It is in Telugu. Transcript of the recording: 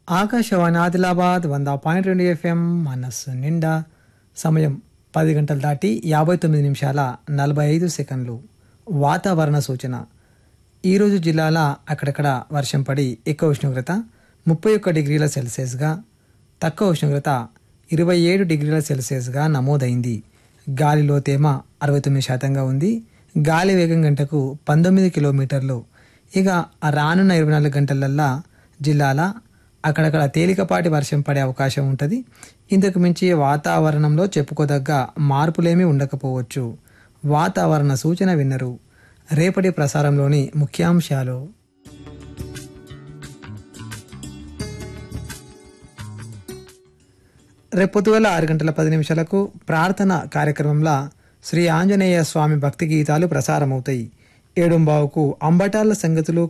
ఆకాశవాణి ఆదిలాబాద్ వంద పాయింట్ రెండు ఎఫ్ఎం మనస్సు నిండా సమయం పది గంటలు దాటి యాభై తొమ్మిది నిమిషాల నలభై ఐదు సెకండ్లు వాతావరణ సూచన ఈరోజు జిల్లాల అక్కడక్కడ వర్షం పడి ఎక్కువ ఉష్ణోగ్రత ముప్పై ఒక్క డిగ్రీల సెల్సియస్గా తక్కువ ఉష్ణోగ్రత ఇరవై ఏడు డిగ్రీల సెల్సియస్గా నమోదైంది గాలిలో తేమ అరవై తొమ్మిది శాతంగా ఉంది గాలి వేగం గంటకు పంతొమ్మిది కిలోమీటర్లు ఇక ఆ రానున్న ఇరవై నాలుగు గంటలల్లా జిల్లాల అక్కడక్కడ తేలికపాటి వర్షం పడే అవకాశం ఉంటుంది ఇంతకు మించి వాతావరణంలో చెప్పుకోదగ్గ మార్పులేమీ ఉండకపోవచ్చు వాతావరణ సూచన విన్నరు రేపటి ప్రసారంలోని ముఖ్యాంశాలు రేపు పొద్దుగల ఆరు గంటల పది నిమిషాలకు ప్రార్థన కార్యక్రమంలో శ్రీ ఆంజనేయ స్వామి భక్తి గీతాలు ప్రసారమవుతాయి ఏడుంబావుకు అంబటాల సంగతులు